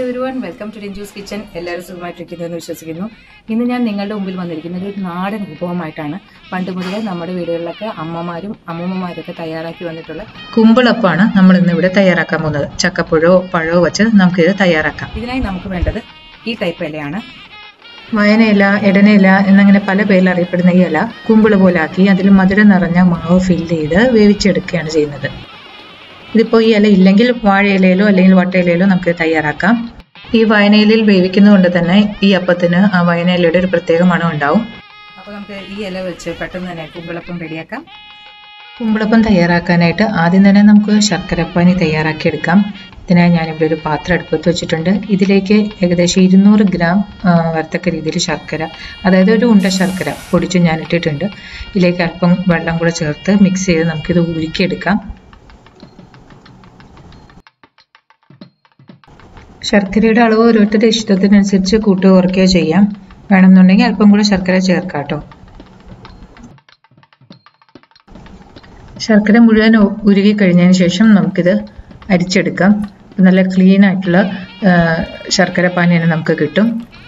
every everyone welcome to Ranju's kitchen എല്ലാവരും സുഖമായിട്ടിരിക്കുന്നു എന്ന് വിശ്വസിക്കുന്നു ഇന്ന് ഞാൻ നിങ്ങളുടെ മുമ്പിൽ വന്നിരിക്കുന്നത് ഒരു നാടൻ വിഭവമായിട്ടാണ് പണ്ട് മുതലേ നമ്മുടെ വീടുകളിലൊക്കെ അമ്മമാരും അമ്മൂമ്മമാരൊക്കെ തയ്യാറാക്കി വന്നിട്ടുള്ള കുമ്പിളപ്പാണ് നമ്മൾ ഇന്ന് ഇവിടെ തയ്യാറാക്കാൻ പോകുന്നത് ചക്കപ്പഴോ പഴമോ വെച്ച് നമുക്കിത് തയ്യാറാക്കാം ഇതിനായി നമുക്ക് വേണ്ടത് ഈ ടൈപ്പ് ഇലയാണ് വയനയില ഇടനയില എന്നങ്ങനെ പല പേരിൽ അറിയപ്പെടുന്ന ഈ ഇല കുമ്പിള് പോലാക്കി അതിൽ മധുരം നിറഞ്ഞ മാവ് ഫില്ല് ചെയ്ത് വേവിച്ചെടുക്കുകയാണ് ചെയ്യുന്നത് ഇതിപ്പോൾ ഈ ഇല ഇല്ലെങ്കിൽ വാഴയിലയിലോ അല്ലെങ്കിൽ വട്ടയിലയിലോ നമുക്ക് തയ്യാറാക്കാം ഈ വയനയിലയിൽ വേവിക്കുന്നതുകൊണ്ട് തന്നെ ഈ അപ്പത്തിന് ആ വയനയിലയുടെ ഒരു പ്രത്യേക മണം ഉണ്ടാവും അപ്പോൾ നമുക്ക് ഈ ഇല വെച്ച് പെട്ടെന്ന് തന്നെ കുമ്പിളപ്പം റെഡിയാക്കാം കുമ്പിളപ്പം തയ്യാറാക്കാനായിട്ട് ആദ്യം തന്നെ നമുക്ക് ശർക്കരപ്പാനി തയ്യാറാക്കിയെടുക്കാം ഇതിനായി ഞാനിവിടെ ഒരു പാത്രം അടുപ്പത്ത് വെച്ചിട്ടുണ്ട് ഇതിലേക്ക് ഏകദേശം ഇരുന്നൂറ് ഗ്രാം ആ, വരത്തക്ക രീതിയിൽ ശർക്കര അതായത് ഒരു ഉണ്ട ശർക്കര പൊടിച്ച് ഞാൻ ഇട്ടിട്ടുണ്ട് ഇതിലേക്ക് അല്പം വെള്ളം കൂടെ ചേർത്ത് മിക്സ് ചെയ്ത് നമുക്കിത് ഉരുക്കിയെടുക്കാം ശർക്കരയുടെ അളവ് ഓരോരുത്തരുടെ ഇഷ്ടത്തിനനുസരിച്ച് കൂട്ടുകയോ കുറയ്ക്കുകയോ ചെയ്യാം വേണമെന്നുണ്ടെങ്കിൽ അല്പം കൂടെ ശർക്കര ചേർക്കാം കേട്ടോ ശർക്കര മുഴുവൻ ഉ- ഉരുകി കഴിഞ്ഞതിന് ശേഷം നമുക്കിത് അരിച്ചെടുക്കാം നല്ല ക്ലീൻ ആയിട്ടുള്ള ആ, ശർക്കര പാനി തന്നെ നമുക്ക് കിട്ടും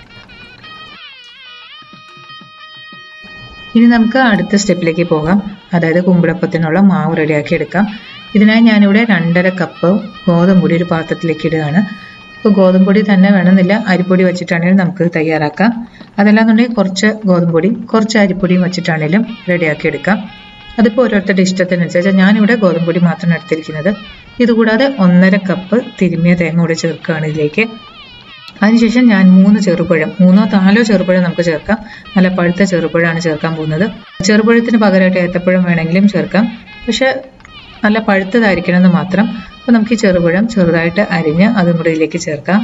ഇനി നമുക്ക് അടുത്ത സ്റ്റെപ്പിലേക്ക് പോകാം അതായത് കുമ്പിളപ്പത്തിനുള്ള മാവ് റെഡിയാക്കി എടുക്കാം ഇതിനായി ഞാനിവിടെ രണ്ടര കപ്പ് ഗോതമ്പ് പൊടി ഒരു പാത്രത്തിലേക്ക് ഇടുകയാണ് ഇപ്പോൾ ഗോതമ്പ് പൊടി തന്നെ വേണമെന്നില്ല അരിപ്പൊടി വെച്ചിട്ടാണെങ്കിലും നമുക്ക് തയ്യാറാക്കാം അതല്ലാന്നുണ്ടെങ്കിൽ കുറച്ച് ഗോതമ്പ് പൊടി കുറച്ച് അരിപ്പൊടിയും വെച്ചിട്ടാണെങ്കിലും റെഡിയാക്കി എടുക്കാം അതിപ്പോൾ ഓരോരുത്തരുടെ ഇഷ്ടത്തിനനുസരിച്ച് ഞാനിവിടെ ഗോതമ്പ് പൊടി മാത്രമാണ് എടുത്തിരിക്കുന്നത് ഇതുകൂടാതെ ഒന്നര കപ്പ് തിരുമ്മിയ തേങ്ങ കൂടെ ചേർക്കുകയാണ് ഇതിലേക്ക് അതിനുശേഷം ഞാൻ മൂന്ന് ചെറുപഴം മൂന്നോ നാലോ ചെറുപഴം നമുക്ക് ചേർക്കാം നല്ല പഴുത്ത ചെറുപഴമാണ് ചേർക്കാൻ പോകുന്നത് ചെറുപഴത്തിന് പകരമായിട്ട് ഏത്തപ്പഴം വേണമെങ്കിലും ചേർക്കാം പക്ഷെ നല്ല പഴുത്തതായിരിക്കണം എന്ന് മാത്രം അപ്പോൾ നമുക്ക് ഈ ചെറുപഴം ചെറുതായിട്ട് അരിഞ്ഞ് അതും കൂടി ഇതിലേക്ക് ചേർക്കാം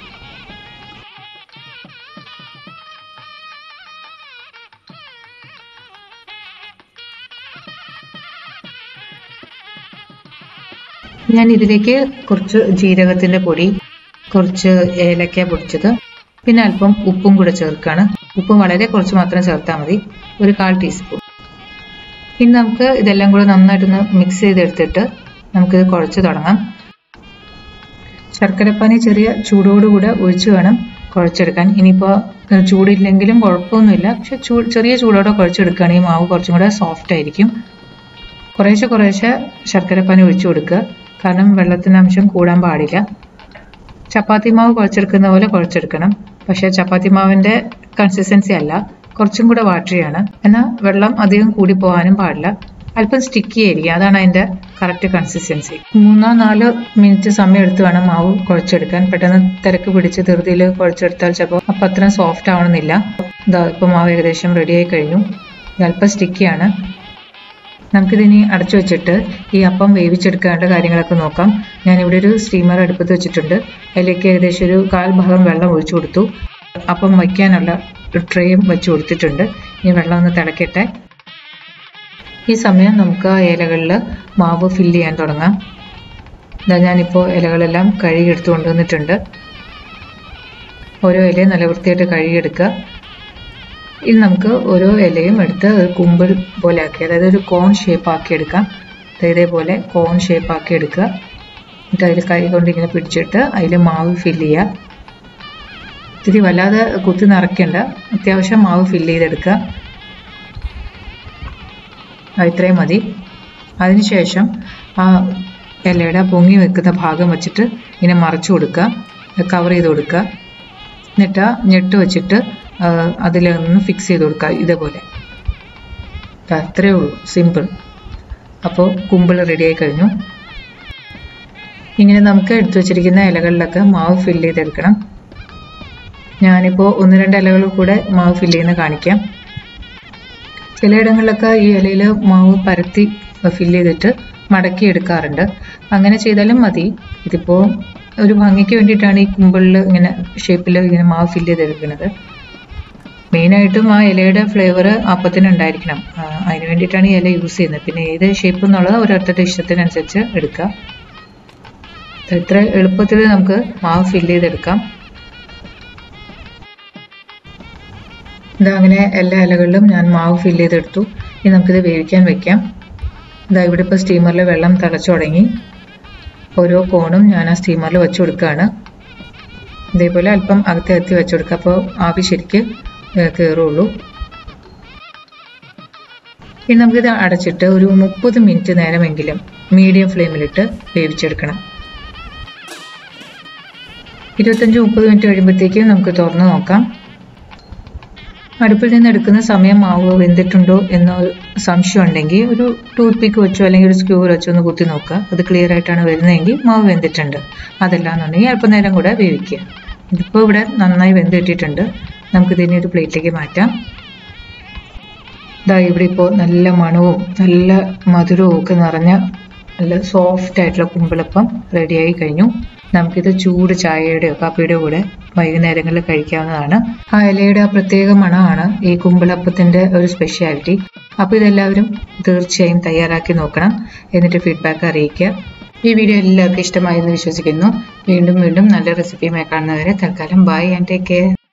ഞാൻ ഇതിലേക്ക് കുറച്ച് ജീരകത്തിന്റെ പൊടി കുറച്ച് ഏലക്ക പൊടിച്ചത് പിന്നെ അല്പം ഉപ്പും കൂടെ ചേർക്കാണ് ഉപ്പ് വളരെ കുറച്ച് മാത്രം ചേർത്താൽ മതി ഒരു കാൽ ടീസ്പൂൺ ഇനി നമുക്ക് ഇതെല്ലാം കൂടെ നന്നായിട്ടൊന്ന് മിക്സ് ചെയ്തെടുത്തിട്ട് നമുക്കിത് കുഴച്ച് തുടങ്ങാം ശർക്കരപ്പാനി ചെറിയ ചൂടോടുകൂടെ ഒഴിച്ച് വേണം കുഴച്ചെടുക്കാൻ ഇനിയിപ്പോൾ ചൂടില്ലെങ്കിലും കുഴപ്പമൊന്നുമില്ല പക്ഷെ ചൂ ചെറിയ ചൂടോടെ കുഴച്ചെടുക്കുകയാണെങ്കിൽ മാവ് കുറച്ചും കൂടെ സോഫ്റ്റ് ആയിരിക്കും കുറേശ്ശെ കുറേശ്ശെ ശർക്കരപ്പാനി ഒഴിച്ചു കൊടുക്കുക കാരണം വെള്ളത്തിൻ്റെ അംശം കൂടാൻ പാടില്ല ചപ്പാത്തി മാവ് കുഴച്ചെടുക്കുന്ന പോലെ കുഴച്ചെടുക്കണം പക്ഷേ ചപ്പാത്തി മാവിൻ്റെ കൺസിസ്റ്റൻസി അല്ല കുറച്ചും കൂടെ വാട്ടറിയാണ് എന്നാൽ വെള്ളം അധികം കൂടി പോകാനും പാടില്ല അല്പം സ്റ്റിക്കി ആയിരിക്കും അതാണ് അതിൻ്റെ കറക്റ്റ് കൺസിസ്റ്റൻസി മൂന്നോ നാലോ മിനിറ്റ് സമയം എടുത്ത് വേണം മാവ് കുഴച്ചെടുക്കാൻ പെട്ടെന്ന് തിരക്ക് പിടിച്ച് ധൃതിയിൽ കുഴച്ചെടുത്താൽ ചിലപ്പോൾ അപ്പം അത്രയും സോഫ്റ്റ് ആവണമെന്നില്ല ഇതാ ഇപ്പോൾ മാവ് ഏകദേശം റെഡിയായി കഴിഞ്ഞു ഇത് അല്പം സ്റ്റിക്കിയാണ് നമുക്കിതിനി അടച്ചു വെച്ചിട്ട് ഈ അപ്പം വേവിച്ചെടുക്കേണ്ട കാര്യങ്ങളൊക്കെ നോക്കാം ഞാനിവിടെ ഒരു സ്റ്റീമർ അടുപ്പത്ത് വെച്ചിട്ടുണ്ട് അതിലേക്ക് ഏകദേശം ഒരു കാൽ ഭാഗം വെള്ളം ഒഴിച്ചു കൊടുത്തു അപ്പം വയ്ക്കാനുള്ള ഒരു ട്രേയും വെച്ച് കൊടുത്തിട്ടുണ്ട് ഈ വെള്ളം ഒന്ന് തിളക്കട്ടെ ഈ സമയം നമുക്ക് ആ ഇലകളിൽ മാവ് ഫില്ല് ചെയ്യാൻ തുടങ്ങാം ഇതാ ഞാനിപ്പോൾ ഇലകളെല്ലാം കഴുകിയെടുത്ത് കൊണ്ടുവന്നിട്ടുണ്ട് ഓരോ ഇലയും നല്ല വൃത്തിയായിട്ട് കഴുകിയെടുക്കുക ഇനി നമുക്ക് ഓരോ ഇലയും എടുത്ത് ഒരു കുമ്പിൾ പോലെ ആക്കി അതായത് ഒരു കോൺ ഷേപ്പ് ആക്കി എടുക്കാം ദേ ഇതേപോലെ കോൺ ഷേപ്പ് ആക്കി എടുക്കുക എന്നിട്ട് അതിൽ കൈ കൊണ്ട് ഇങ്ങനെ പിടിച്ചിട്ട് അതിൽ മാവ് ഫില്ല് ചെയ്യുക ഇത്തിരി വല്ലാതെ കുത്തി നിറയ്ക്കണ്ട അത്യാവശ്യം മാവ് ഫില്ല് ചെയ്തെടുക്കുക ആ, ഇത്രയും മതി അതിനുശേഷം ആ ഇലയുടെ പൊങ്ങി വെക്കുന്ന ഭാഗം വെച്ചിട്ട് ഇങ്ങനെ മറച്ചു കൊടുക്കുക കവർ ചെയ്ത് കൊടുക്കുക എന്നിട്ട് ആ ഞെട്ട് വെച്ചിട്ട് അതിലൊന്ന് ഫിക്സ് ചെയ്ത് കൊടുക്കുക ഇതേപോലെ ദാ അത്രയേ ഉള്ളൂ സിമ്പിൾ അപ്പോൾ കുമ്പിൾ റെഡിയായി കഴിഞ്ഞു ഇങ്ങനെ നമുക്ക് എടുത്തു വെച്ചിരിക്കുന്ന ഇലകളിലൊക്കെ മാവ് ഫില്ല് ചെയ്തെടുക്കണം ഞാനിപ്പോൾ ഒന്ന് രണ്ട് ഇലകൾ കൂടെ മാവ് ഫില്ല് ചെയ്യുന്ന കാണിക്കാം ചിലയിടങ്ങളിലൊക്കെ ഈ ഇലയിൽ മാവ് പരത്തി ഫില്ല് ചെയ്തിട്ട് മടക്കി എടുക്കാറുണ്ട് അങ്ങനെ ചെയ്താലും മതി ഇതിപ്പോൾ ഒരു ഭംഗിക്ക് വേണ്ടിയിട്ടാണ് ഈ കുമ്പിളിൽ ഇങ്ങനെ ഷേപ്പിൽ ഇങ്ങനെ മാവ് ഫില്ല് ചെയ്തെടുക്കുന്നത് മെയിനായിട്ടും ആ ഇലയുടെ ഫ്ലേവർ അപ്പത്തിന് ഉണ്ടായിരിക്കണം ആ, അതിന് വേണ്ടിയിട്ടാണ് ഈ ഇല യൂസ് ചെയ്യുന്നത് പിന്നെ ഏത് ഷേപ്പ് എന്നുള്ളത് ഓരോരുത്തരുടെ ഇഷ്ടത്തിനനുസരിച്ച് എടുക്കുക ഇത്ര എളുപ്പത്തിൽ നമുക്ക് മാവ് ഫില്ല് ചെയ്തെടുക്കാം ഇതാ അങ്ങനെ എല്ലാ ഇലകളിലും ഞാൻ മാവ് ഫില്ല് ചെയ്തെടുത്തു ഇനി നമുക്കിത് വേവിക്കാൻ വെക്കാം ഇതാ ഇവിടെ ഇപ്പോൾ സ്റ്റീമറിൽ വെള്ളം തിളച്ചു തുടങ്ങി ഓരോ കോണും ഞാൻ ആ സ്റ്റീമറിൽ വെച്ച് കൊടുക്കുകയാണ് ഇതേപോലെ അല്പം അകത്ത് എത്തി വെച്ചു കൊടുക്കുക അപ്പോൾ ആവി ശരിക്ക് കയറുള്ളൂ ഇനി നമുക്കിത് അടച്ചിട്ട് ഒരു മുപ്പത് മിനിറ്റ് നേരമെങ്കിലും മീഡിയം ഫ്ലെയിമിലിട്ട് വേവിച്ചെടുക്കണം ഇരുപത്തഞ്ച് മുപ്പത് മിനിറ്റ് കഴിയുമ്പോഴത്തേക്കും നമുക്ക് തുറന്ന് നോക്കാം അടുപ്പിൽ നിന്ന് എടുക്കുന്ന സമയം മാവ് വെന്തിട്ടുണ്ടോ എന്ന സംശയം ഉണ്ടെങ്കിൽ ഒരു ടൂത്ത് പിക്ക് വെച്ചോ അല്ലെങ്കിൽ ഒരു സ്ക്യൂർ വെച്ചോ ഒന്ന് കുത്തി നോക്കുക അത് ക്ലിയർ ആയിട്ടാണ് വരുന്നതെങ്കിൽ മാവ് വെന്തിട്ടുണ്ട് അതല്ല എന്നുണ്ടെങ്കിൽ അല്പനേരം കൂടെ വേവിക്കുക ഇതിപ്പോൾ ഇവിടെ നന്നായി വെന്തിട്ടിട്ടുണ്ട് നമുക്കിതിനെ ഒരു പ്ലേറ്റിലേക്ക് മാറ്റാം ഇതാ ഇവിടെ ഇപ്പോൾ നല്ല മണവും നല്ല മധുരവും ഒക്കെ നിറഞ്ഞ നല്ല സോഫ്റ്റ് ആയിട്ടുള്ള കുമ്പിളപ്പം റെഡിയായി കഴിഞ്ഞു നമുക്കിത് ചൂട് ചായയുടെയോ കാപ്പിയുടെയോ കൂടെ വൈകുന്നേരങ്ങളിൽ കഴിക്കാവുന്നതാണ് ആ ഇലയുടെ ആ പ്രത്യേക മണമാണ് ഈ കുമ്പിളപ്പത്തിന്റെ ഒരു സ്പെഷ്യാലിറ്റി അപ്പോൾ ഇതെല്ലാവരും തീർച്ചയായും തയ്യാറാക്കി നോക്കണം എന്നിട്ട് ഫീഡ്ബാക്ക് അറിയിക്കുക ഈ വീഡിയോ എല്ലാവർക്കും ഇഷ്ടമായി എന്ന് വിശ്വസിക്കുന്നു വീണ്ടും വീണ്ടും നല്ല റെസിപ്പിയുമായി കാണുന്നവരെ തൽക്കാലം ബൈ ആൻഡ് ടേക്ക് കെയർ